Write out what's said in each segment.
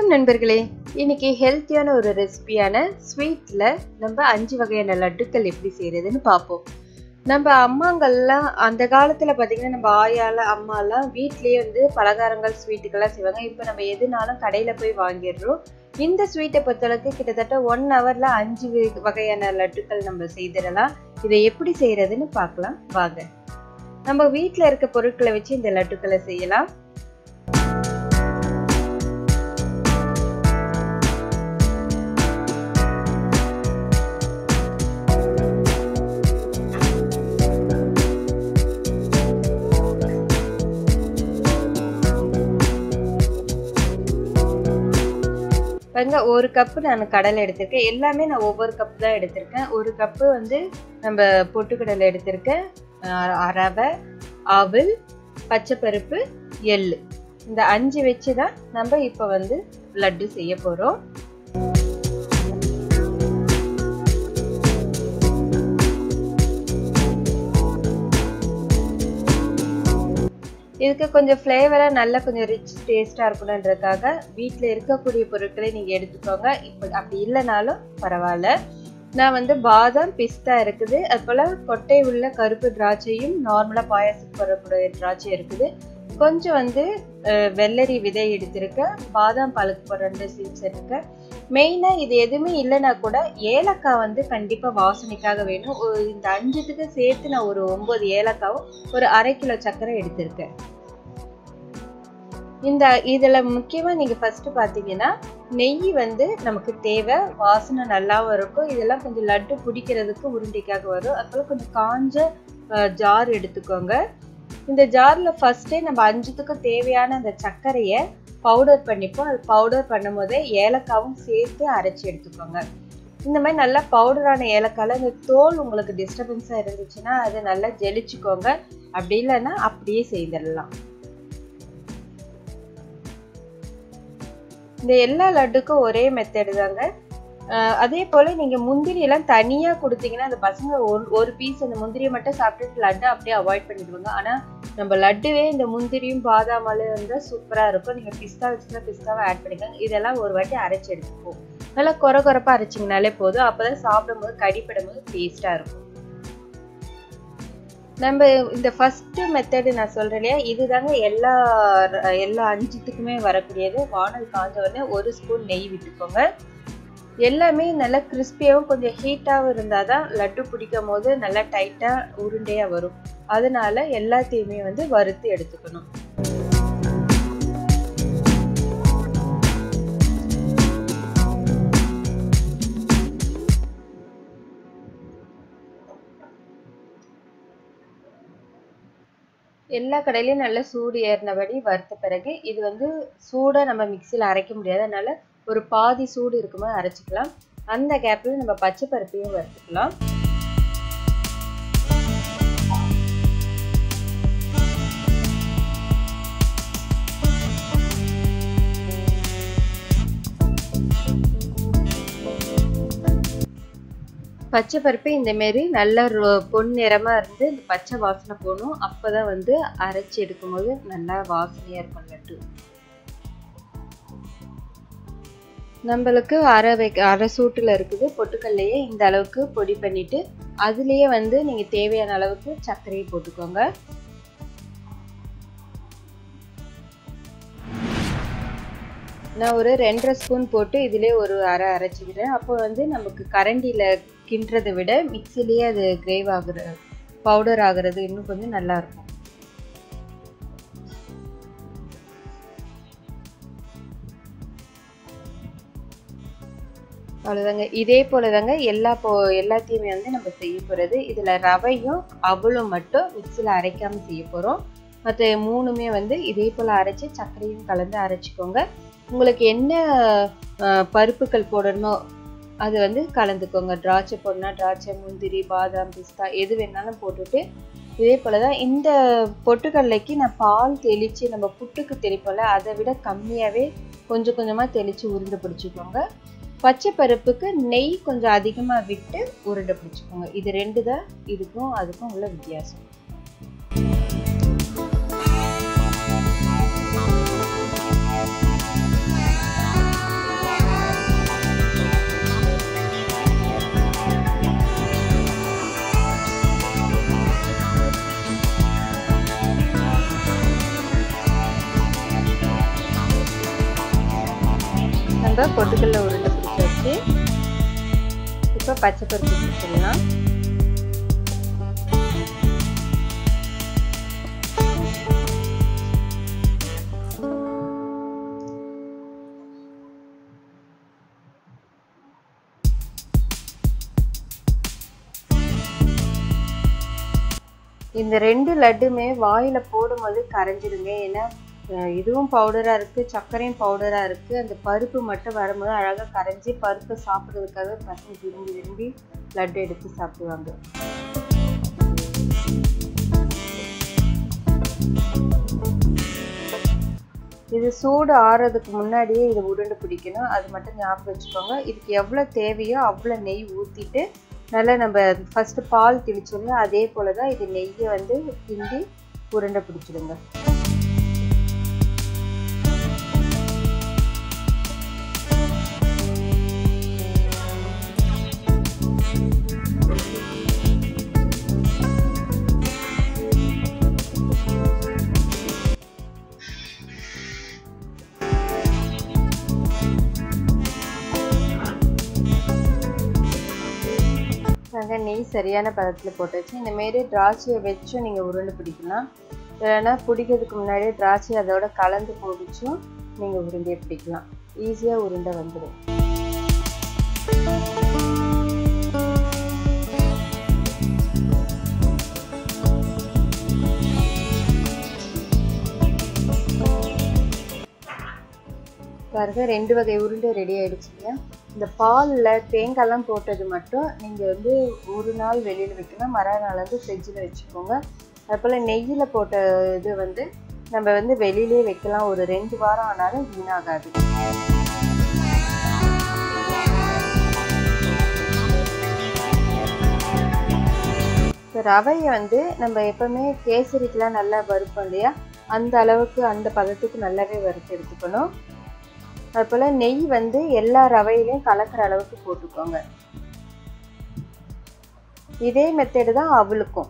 வணக்கம் நண்பர்களே இன்னைக்கு ஹெல்த்தியான ஒரு ரெசிபியான ஸ்வீட்டில் நம்ம அஞ்சு வகையான லட்டுக்கள் எப்படி செய்கிறதுன்னு பார்ப்போம் நம்ம அம்மாங்கள்லாம் அந்த காலத்தில் பார்த்திங்கன்னா நம்ம ஆயால அம்மாலாம் வீட்லேயே வந்து பலகாரங்கள் ஸ்வீட்டுக்கெல்லாம் செய்வாங்க இப்போ நம்ம எதுனாலும் கடையில் போய் வாங்கிடுறோம் இந்த ஸ்வீட்டை பொறுத்தளவுக்கு கிட்டத்தட்ட ஒன் ஹவரில் அஞ்சு வகையான லட்டுக்கள் நம்ம செய்திடலாம் இதை எப்படி செய்கிறதுன்னு பார்க்கலாம் வாங்க நம்ம வீட்டில் இருக்க பொருட்களை வச்சு இந்த லட்டுக்களை செய்யலாம் பாருங்க ஒரு கப்பு நான் கடலை எடுத்திருக்கேன் எல்லாமே நான் ஒவ்வொரு கப் தான் எடுத்திருக்கேன் ஒரு கப்பு வந்து நம்ம பொட்டுக்கடலை எடுத்திருக்கேன் ரவை அவல் பச்சைப்பருப்பு எள்ளு இந்த அஞ்சு வச்சு தான் நம்ம இப்போ வந்து லட்டு செய்ய போகிறோம் இதுக்கு கொஞ்சம் ஃப்ளேவராக நல்லா கொஞ்சம் ரிச் டேஸ்ட்டாக இருக்கணுன்றதுக்காக வீட்டில் இருக்கக்கூடிய பொருட்களை நீங்கள் எடுத்துக்கோங்க இப்போ அப்படி இல்லைனாலும் பரவாயில்ல நான் வந்து பாதாம் பிஸ்தா இருக்குது அது போல் கொட்டை உள்ள கருப்பு திராட்சையும் நார்மலாக பாயாசத்துக்கு வரக்கூடிய திராட்சை இருக்குது கொஞ்சம் வந்து வெள்ளரி விதை எடுத்திருக்கேன் பாதாம் பாலுக்கு போகிற ரெண்டு சீட்ஸ் இருக்கு மெயினாக இது எதுவுமே இல்லைன்னா கூட ஏலக்காய் வந்து கண்டிப்பாக வாசனைக்காக வேணும் இந்த அஞ்சுத்துக்கு சேர்த்து நான் ஒரு ஒம்பது ஏலக்காவும் ஒரு அரை கிலோ சர்க்கரை எடுத்திருக்கேன் இந்த இதில் முக்கியமாக நீங்கள் ஃபஸ்ட்டு பார்த்தீங்கன்னா நெய் வந்து நமக்கு தேவை வாசனை நல்லாவும் இருக்கும் இதெல்லாம் கொஞ்சம் லட்டு பிடிக்கிறதுக்கு உருண்டைக்காக வரும் அதுபோல் கொஞ்சம் காஞ்ச ஜார் எடுத்துக்கோங்க இந்த ஜாரில் ஃபஸ்ட்டே நம்ம அஞ்சுத்துக்கும் தேவையான அந்த சர்க்கரையை பவுடர் பண்ணிப்போம் அது பவுடர் பண்ணும் போதே ஏலக்காவும் சேர்த்து அரைச்சி எடுத்துக்கோங்க இந்த மாதிரி நல்லா பவுடரான ஏலக்காயில் இந்த தோல் உங்களுக்கு டிஸ்டர்பன்ஸாக இருந்துச்சுன்னா அதை நல்லா ஜெலிச்சுக்கோங்க அப்படி இல்லைன்னா அப்படியே செய்திடலாம் இந்த எல்லா லட்டுக்கும் ஒரே மெத்தடு தாங்க அதே போல் நீங்கள் முந்திரியெல்லாம் தனியாக கொடுத்தீங்கன்னா அந்த பசங்க ஒரு ஒரு பீஸ் அந்த முந்திரியை மட்டும் சாப்பிட்டுட்டு லட்டு அப்படியே அவாய்ட் பண்ணிடுவாங்க ஆனால் நம்ம லட்டுவே இந்த முந்திரியும் பாதாமலும் இருந்தால் சூப்பராக இருக்கும் நீங்கள் பிஸ்தா வச்சுன்னா பிஸ்தாவை ஆட் பண்ணிக்கோங்க இதெல்லாம் ஒரு வாட்டி அரைச்சி எடுத்துப்போம் நல்லா குறை குறைப்பாக அரைச்சிங்கனாலே போதும் அப்போ தான் சாப்பிடும்போது கடிப்படும் போது டேஸ்ட்டாக இருக்கும் நம்ம இந்த ஃபஸ்ட்டு மெத்தடு நான் சொல்கிறேன் இல்லையா இதுதாங்க எல்லா எல்லா அஞ்சுத்துக்குமே வரக்கூடியது வானல் காஞ்ச உடனே ஒரு ஸ்பூன் நெய் விட்டுக்கோங்க எல்லாமே நல்லா கிறிஸ்பியாகவும் கொஞ்சம் ஹீட்டாகவும் இருந்தால் தான் லட்டு பிடிக்கும் போது நல்லா டைட்டாக உருண்டையாக வரும் அதனால எல்லாத்தையுமே வந்து வறுத்து எடுத்துக்கணும் எல்லா கடையிலையும் நல்லா சூடு ஏறினபடி வறுத்த பிறகு இது வந்து சூடாக நம்ம மிக்சியில் அரைக்க முடியாது அதனால ஒரு பாதி சூடு இருக்கும்போது அரைச்சிக்கலாம் அந்த கேப்பில் நம்ம பச்சை பருப்பையும் வறுத்துக்கலாம் பச்சை பருப்பு இந்தமாரி நல்ல பொன் நிறமாக இருந்து இந்த பச்சை வாசனை போகணும் அப்போ தான் வந்து அரைச்சி எடுக்கும்போது நல்லா வாசனையாக இருக்கும் லட்டு நம்மளுக்கு அரை வை அரை சூட்டில் இருக்குது பொட்டுக்கல்லையே இந்த அளவுக்கு பொடி பண்ணிவிட்டு அதுலேயே வந்து நீங்கள் தேவையான அளவுக்கு சர்க்கரையை போட்டுக்கோங்க நான் ஒரு ரெண்டரை ஸ்பூன் போட்டு இதிலே ஒரு அரை அரைச்சிக்கிறேன் அப்போ வந்து நமக்கு கரண்டியில் கிண்டுறதை விட மிக்சிலேயே அது கிரேவ் ஆகுற பவுடர் ஆகுறது இன்னும் கொஞ்சம் நல்லாயிருக்கும் அவ்வளோதாங்க இதே போல தாங்க எல்லா போ எல்லாத்தையுமே வந்து நம்ம செய்ய போகிறது இதில் ரவையும் அவளும் மட்டும் மிக்சியில் அரைக்காமல் செய்ய போகிறோம் மற்ற மூணுமே வந்து இதே போல் அரைச்சி சர்க்கரையும் கலந்து அரைச்சிக்கோங்க உங்களுக்கு என்ன பருப்புகள் போடணுமோ அது வந்து கலந்துக்கோங்க திராட்சை போடணும்னா திராட்சை முந்திரி பாதாம் பிஸ்தா எது வேணாலும் போட்டுட்டு இதே போல் தான் இந்த பொட்டுக்கடலைக்கு நான் பால் தெளித்து நம்ம புட்டுக்கு தெளிப்போம்ல அதை விட கம்மியாகவே கொஞ்சம் கொஞ்சமாக தெளித்து உருண்டை பிடிச்சிக்கோங்க பச்சை பருப்புக்கு நெய் கொஞ்சம் அதிகமாக விட்டு உருண்டை பிடிச்சிக்கோங்க இது ரெண்டு தான் இதுக்கும் அதுக்கும் உள்ள வித்தியாசம் நம்ம பொட்டுக்கல்ல உருண்டை பிடிச்சாச்சு இப்போ பச்சை பருப்பு பிடிச்சிடலாம் இந்த ரெண்டு லட்டுமே வாயில போடும்போது கரைஞ்சிருங்க ஏன்னா இதுவும் பவுடராக இருக்குது சர்க்கரையும் பவுடராக இருக்குது அந்த பருப்பு மட்டும் வரும்போது அழகாக கரைஞ்சி பருப்பை சாப்பிட்றதுக்காக பசங்க விரும்பி விரும்பி லட்டு எடுத்து சாப்பிடுவாங்க இது சூடு ஆறுறதுக்கு முன்னாடியே இது உருண்டை பிடிக்கணும் அது மட்டும் ஞாபகம் வச்சுக்கோங்க இதுக்கு எவ்வளோ தேவையோ அவ்வளோ நெய் ஊற்றிட்டு நல்லா நம்ம ஃபஸ்ட்டு பால் திணிச்சோங்க அதே போல் தான் இது நெய்யை வந்து கிண்டி உருண்டை பிடிச்சிடுங்க நாங்கள் நெய் சரியான பதத்தில் போட்டாச்சு இந்தமாரி திராட்சையை வச்சும் நீங்கள் உருண்டை பிடிக்கலாம் இல்லைன்னா பிடிக்கிறதுக்கு முன்னாடியே திராட்சை அதோட கலந்து போடிச்சும் நீங்கள் உருண்டையை பிடிக்கலாம் ஈஸியாக உருண்டை வந்துடும் பாருங்க ரெண்டு வகை உருண்டை ரெடி ஆயிடுச்சுங்க இந்த பாலில் தேங்காய்லாம் போட்டது மட்டும் நீங்கள் வந்து ஒரு நாள் வெளியில் வைக்கணும் மறுநாள் வந்து ஃப்ரிட்ஜில் வச்சுக்கோங்க அதுபோல் நெய்யில் போட்ட இது வந்து நம்ம வந்து வெளியிலே வைக்கலாம் ஒரு ரெண்டு வாரம் ஆனாலும் வீணாகாது இப்போ ரவையை வந்து நம்ம எப்போவுமே கேசரிக்கெலாம் நல்லா வறுப்போம் இல்லையா அந்த அளவுக்கு அந்த பதத்துக்கு நல்லாவே வறுத்து எடுத்துக்கணும் அதுபோல் நெய் வந்து எல்லா ரவையிலையும் கலக்கிற அளவுக்கு போட்டுக்கோங்க இதே மெத்தடு தான் அவளுக்கும்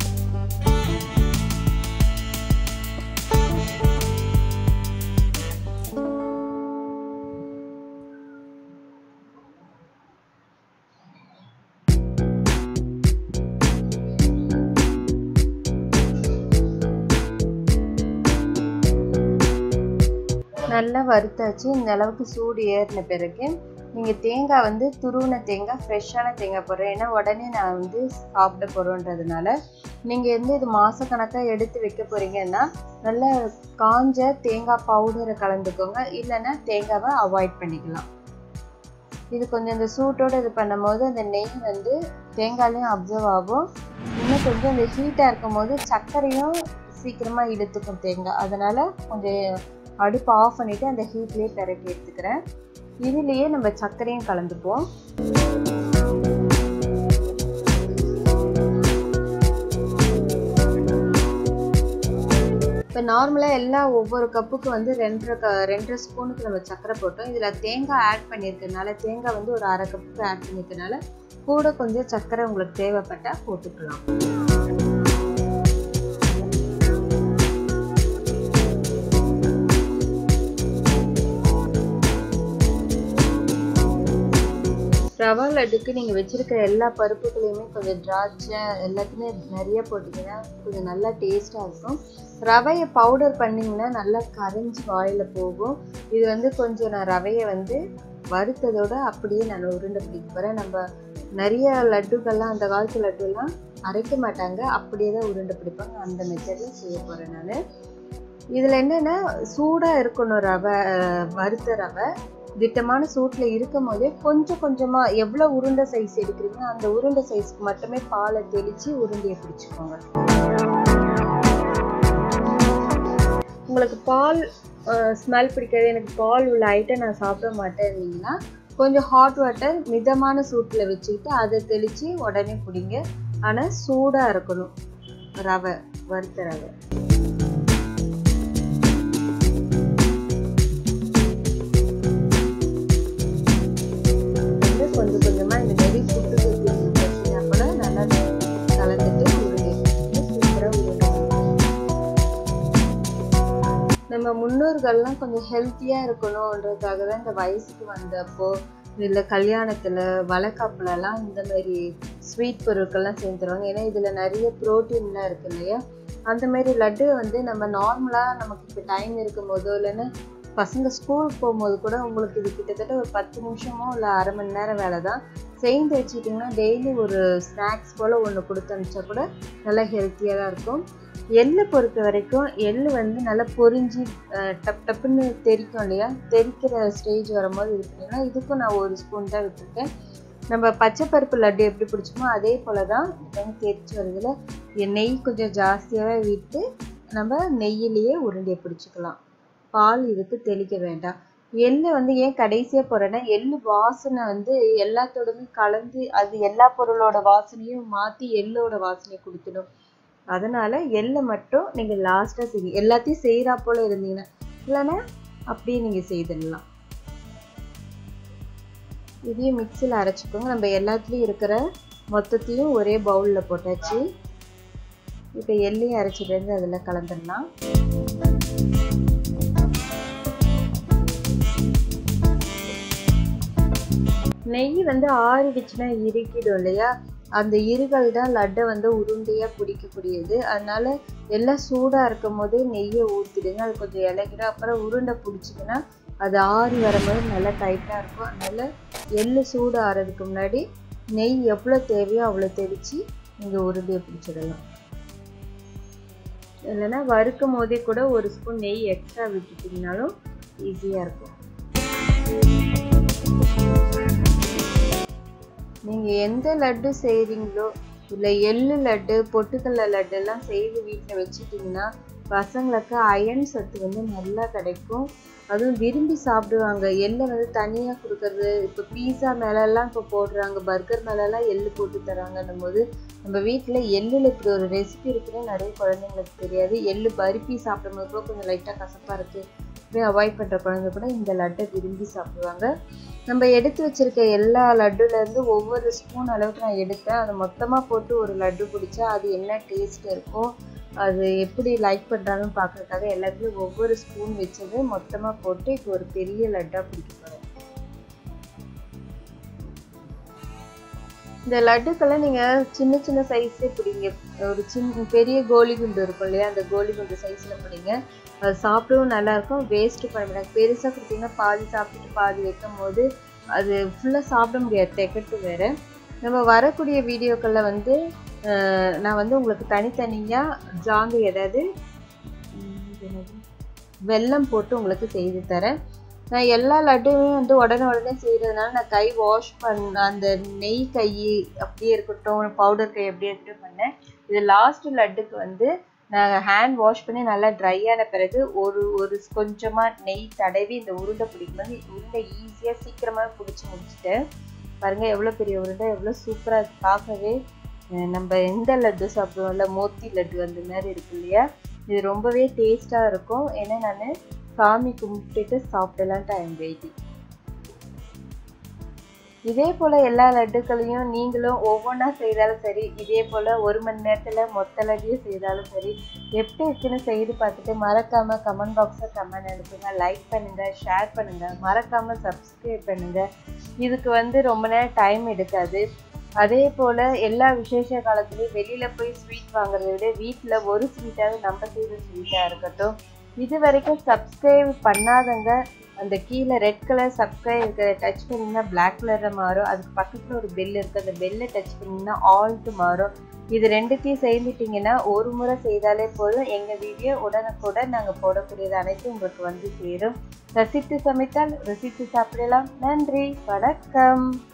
நல்லா வறுத்தாச்சு இந்த அளவுக்கு சூடு ஏறின பிறகு நீங்கள் தேங்காய் வந்து துருவின தேங்காய் ஃப்ரெஷ்ஷான தேங்காய் போடுறேன் ஏன்னா உடனே நான் வந்து சாப்பிட போகிறோன்றதுனால நீங்கள் வந்து இது மாதக்கணக்காக எடுத்து வைக்க போகிறீங்கன்னா நல்ல காஞ்ச தேங்காய் பவுடரை கலந்துக்கோங்க இல்லைன்னா தேங்காவை அவாய்ட் பண்ணிக்கலாம் இது கொஞ்சம் இந்த சூட்டோடு இது பண்ணும்போது அந்த நெய் வந்து தேங்காய்லையும் அப்சர்வ் ஆகும் இன்னும் கொஞ்சம் இந்த ஹீட்டாக இருக்கும் போது சர்க்கரையும் சீக்கிரமாக இழுத்துக்கும் தேங்காய் அதனால் கொஞ்சம் அடுப்பு ஆஃப் பண்ணிவிட்டு அந்த ஹீட்லேயே பிறக்கி எடுத்துக்கிறேன் இதுலேயே நம்ம சர்க்கரையும் கலந்துப்போம் இப்போ நார்மலாக எல்லா ஒவ்வொரு கப்புக்கு வந்து ரெண்டரை க ரெண்டரை ஸ்பூனுக்கு நம்ம சர்க்கரை போட்டோம் இதில் தேங்காய் ஆட் பண்ணியிருக்கனால தேங்காய் வந்து ஒரு அரை கப்புக்கு ஆட் பண்ணியிருக்கனால கூட கொஞ்சம் சர்க்கரை உங்களுக்கு தேவைப்பட்டால் போட்டுக்கலாம் ரவா லட்டுக்கு நீங்கள் வச்சுருக்கிற எல்லா பருப்புகளையுமே கொஞ்சம் திராட்சை எல்லாத்தையுமே நிறைய போட்டிங்கன்னா கொஞ்சம் நல்லா டேஸ்ட்டாக இருக்கும் ரவையை பவுடர் பண்ணிங்கன்னா நல்லா கரைஞ்சி வாயில் போகும் இது வந்து கொஞ்சம் நான் ரவையை வந்து வறுத்ததோடு அப்படியே நான் உருண்டை பிடிக்க போகிறேன் நம்ம நிறைய லட்டுகள்லாம் அந்த காலத்து லட்டுலாம் அரைக்க மாட்டாங்க அப்படியே தான் உருண்டை பிடிப்பாங்க அந்த மெத்தடில் செய்ய போகிறேன் நான் இதில் என்னென்னா சூடாக இருக்கணும் ரவை வறுத்த ரவை திட்டமான சூட்டில் இருக்கும் போதே கொஞ்சம் கொஞ்சமாக எவ்வளோ உருண்டை சைஸ் எடுக்கிறீங்க அந்த உருண்டை சைஸ்க்கு மட்டுமே பாலை தெளித்து உருண்டையை பிடிச்சிக்கோங்க உங்களுக்கு பால் ஸ்மெல் பிடிக்காது எனக்கு பால் உள்ள ஐட்டம் நான் சாப்பிட மாட்டேன்னீங்கன்னா கொஞ்சம் ஹாட் வாட்டர் மிதமான சூட்டில் வச்சுக்கிட்டு அதை தெளித்து உடனே பிடிங்க ஆனால் சூடாக இருக்கணும் ரவை வறுத்த ரவை கொஞ்சம் கொஞ்சமாக இந்த மாரி புட்டு வச்சிங்கன்னா கூட நல்லா கலந்துட்டு உருண்டை சூப்பராக உருண்டை நம்ம முன்னோர்கள் உணவுகள்லாம் கொஞ்சம் ஹெல்த்தியாக இருக்கணுன்றதுக்காக தான் இந்த வயசுக்கு வந்தப்போ இல்லை கல்யாணத்தில் வளக்காப்புலலாம் இந்த மாதிரி ஸ்வீட் பொருட்கள்லாம் செஞ்சு தருவாங்க ஏன்னா இதில் நிறைய ப்ரோட்டீன்லாம் இருக்கு இல்லையா அந்த மாதிரி லட்டு வந்து நம்ம நார்மலாக நமக்கு இப்போ டைம் இருக்கும் போதோ இல்லைன்னா பசங்க ஸ்கூலுக்கு போகும்போது கூட உங்களுக்கு இது கிட்டத்தட்ட ஒரு பத்து நிமிஷமோ இல்லை அரை மணி நேரம் வேலை தான் செய்து வச்சுட்டிங்கன்னா டெய்லி ஒரு ஸ்நாக்ஸ் போல் ஒன்று கொடுத்து அனுப்பிச்சா கூட நல்லா ஹெல்த்தியாக தான் இருக்கும் எள்ளை பொறுத்த வரைக்கும் எள்ளு வந்து நல்லா பொரிஞ்சு டப் டப்புன்னு தெரிக்கும் இல்லையா தெரிக்கிற ஸ்டேஜ் வரும்போது இது பண்ணிங்கன்னா இதுக்கும் நான் ஒரு ஸ்பூன் தான் விட்டுருக்கேன் நம்ம பச்சை பருப்பு லட்டு எப்படி பிடிச்சோமோ அதே போல் தான் வந்து தெரிச்சு வருதுல நெய் கொஞ்சம் ஜாஸ்தியாகவே விட்டு நம்ம நெய்யிலேயே உருண்டையை பிடிச்சிக்கலாம் பால் இதுக்கு தெளிக்க வேண்டாம் எள்ளு வந்து ஏன் கடைசியாக போகிறேன்னா எள்ளு வாசனை வந்து எல்லாத்தோடமே கலந்து அது எல்லா பொருளோட வாசனையும் மாற்றி எள்ளோட வாசனையை கொடுத்துடும் அதனால் எள்ளை மட்டும் நீங்கள் லாஸ்ட்டாக செய்யுங்க எல்லாத்தையும் செய்கிறா போல் இருந்தீங்கன்னா இல்லைன்னா அப்படியே நீங்கள் செய்திடலாம் இதையும் மிக்சியில் அரைச்சிக்கோங்க நம்ம எல்லாத்துலேயும் இருக்கிற மொத்தத்தையும் ஒரே பவுலில் போட்டாச்சு இப்போ எள்ளையும் அரைச்சிட்டு வந்து அதில் கலந்துடலாம் நெய் வந்து ஆறிடுச்சுன்னா இறுக்கிடும் இல்லையா அந்த இருகல் தான் லட்டை வந்து உருண்டையாக பிடிக்கக்கூடியது அதனால எல்லாம் சூடாக இருக்கும் போதே நெய்யை ஊற்றிடுங்க அது கொஞ்சம் இலகிடும் அப்புறம் உருண்டை பிடிச்சிங்கன்னா அது ஆறி வரும்போது நல்லா டைட்டாக இருக்கும் அதனால எள்ளு சூடு ஆறதுக்கு முன்னாடி நெய் எவ்வளோ தேவையோ அவ்வளோ தெளித்து நீங்கள் உருண்டையை பிடிச்சிடலாம் இல்லைன்னா வறுக்கும் போதே கூட ஒரு ஸ்பூன் நெய் எக்ஸ்ட்ரா விட்டுட்டிங்கனாலும் ஈஸியாக இருக்கும் நீங்கள் எந்த லட்டு செய்கிறீங்களோ இல்லை எள்ளு லட்டு பொட்டுக்கடலை லட்டு எல்லாம் செய்து வீட்டில் வச்சுட்டிங்கன்னா பசங்களுக்கு அயன் சத்து வந்து நல்லா கிடைக்கும் அதுவும் விரும்பி சாப்பிடுவாங்க எள்ளை வந்து தனியாக கொடுக்கறது இப்போ பீஸா மேலெல்லாம் இப்போ போடுறாங்க பர்கர் மேலெல்லாம் எள்ளு போட்டு தராங்கன்னும் போது நம்ம வீட்டில் எள்ளில் இப்படி ஒரு ரெசிபி இருக்குன்னு நிறைய குழந்தைங்களுக்கு தெரியாது எள்ளு பருப்பி சாப்பிடும்போது கூட கொஞ்சம் லைட்டாக கசப்பாக இருக்குது அப்படியே அவாய்ட் பண்ணுற குழந்தை கூட இந்த லட்டை விரும்பி சாப்பிடுவாங்க நம்ம எடுத்து வச்சிருக்க எல்லா லட்டுலேருந்து ஒவ்வொரு ஸ்பூன் அளவுக்கு நான் எடுத்தேன் அதை மொத்தமாக போட்டு ஒரு லட்டு பிடிச்சா அது என்ன டேஸ்ட் இருக்கும் அது எப்படி லைக் பண்ணுறாங்கன்னு பார்க்கறதுக்காக எல்லாத்துலேயும் ஒவ்வொரு ஸ்பூன் வச்சது மொத்தமாக போட்டு இப்போ ஒரு பெரிய லட்டாக பிடிக்க போகிறேன் இந்த லட்டுக்கெல்லாம் நீங்கள் சின்ன சின்ன சைஸே பிடிங்க ஒரு சின்ன பெரிய கோலி குண்டு இருக்கும் இல்லையா அந்த கோலி குண்டு சைஸில் பிடிங்க அது சாப்பிடவும் நல்லாயிருக்கும் வேஸ்ட்டு பண்ண மாட்டாங்க பெருசாக கொடுத்தீங்கன்னா பாதி சாப்பிட்டுட்டு பாதி வைக்கும் போது அது ஃபுல்லாக சாப்பிட முடியாது திகட்டு வேறு நம்ம வரக்கூடிய வீடியோக்களில் வந்து நான் வந்து உங்களுக்கு தனித்தனியாக ஜாங்கு ஏதாவது வெல்லம் போட்டு உங்களுக்கு செய்து தரேன் நான் எல்லா லட்டுமே வந்து உடனே உடனே செய்கிறதுனால நான் கை வாஷ் பண்ண அந்த நெய் கை அப்படியே இருக்கட்டும் பவுடர் கை அப்படியே இருக்கட்டும் பண்ணேன் இது லாஸ்ட் லட்டுக்கு வந்து நான் ஹேண்ட் வாஷ் பண்ணி நல்லா ட்ரை ஆன பிறகு ஒரு ஒரு கொஞ்சமாக நெய் தடவி இந்த உருண்டை பிடிக்கும்போது உருண்டை ஈஸியாக சீக்கிரமாக பிடிச்சி முடிச்சுட்டேன் பாருங்கள் எவ்வளோ பெரிய உருண்டை எவ்வளோ சூப்பராக பார்க்கவே நம்ம எந்த லட்டு சாப்பிடுவோம்ல மோத்தி லட்டு அந்த மாதிரி இருக்கு இல்லையா இது ரொம்பவே டேஸ்ட்டாக இருக்கும் ஏன்னா நான் சாமி கும்பிட்டுட்டு சாப்பிடலாம் டைம் வெயிட்டிங் இதே போல் எல்லா லட்டுக்களையும் நீங்களும் ஒவ்வொன்றா செய்தாலும் சரி இதே போல் ஒரு மணி நேரத்தில் மொத்த லட்டையும் செய்தாலும் சரி எப்படி இருக்குன்னு செய்து பார்த்துட்டு மறக்காமல் கமெண்ட் பாக்ஸில் கமெண்ட் அனுப்புங்க லைக் பண்ணுங்கள் ஷேர் பண்ணுங்கள் மறக்காமல் சப்ஸ்கிரைப் பண்ணுங்கள் இதுக்கு வந்து ரொம்ப நேரம் டைம் எடுக்காது அதே போல் எல்லா விசேஷ காலத்துலேயும் வெளியில் போய் ஸ்வீட் வாங்குறத விட வீட்டில் ஒரு ஸ்வீட்டாவது நம்ம செய்த ஸ்வீட்டாக இருக்கட்டும் இது வரைக்கும் சப்ஸ்கிரைப் பண்ணாதவங்க அந்த கீழே ரெட் கலர் சப்ஸ்கிரைப் இருக்கிற டச் பண்ணிங்கன்னா பிளாக் கலரில் மாறும் அதுக்கு பக்கத்தில் ஒரு பெல் இருக்குது அந்த பெல்லை டச் பண்ணிங்கன்னா ஆல்ட்டு மாறும் இது ரெண்டுத்தையும் செய்துட்டிங்கன்னா ஒரு முறை செய்தாலே போதும் எங்கள் வீடியோ உடனுக்குடன் நாங்கள் போடக்கூடியது அனைத்தும் உங்களுக்கு வந்து சேரும் ரசித்து சமைத்தால் ருசித்து சாப்பிடலாம் நன்றி வணக்கம்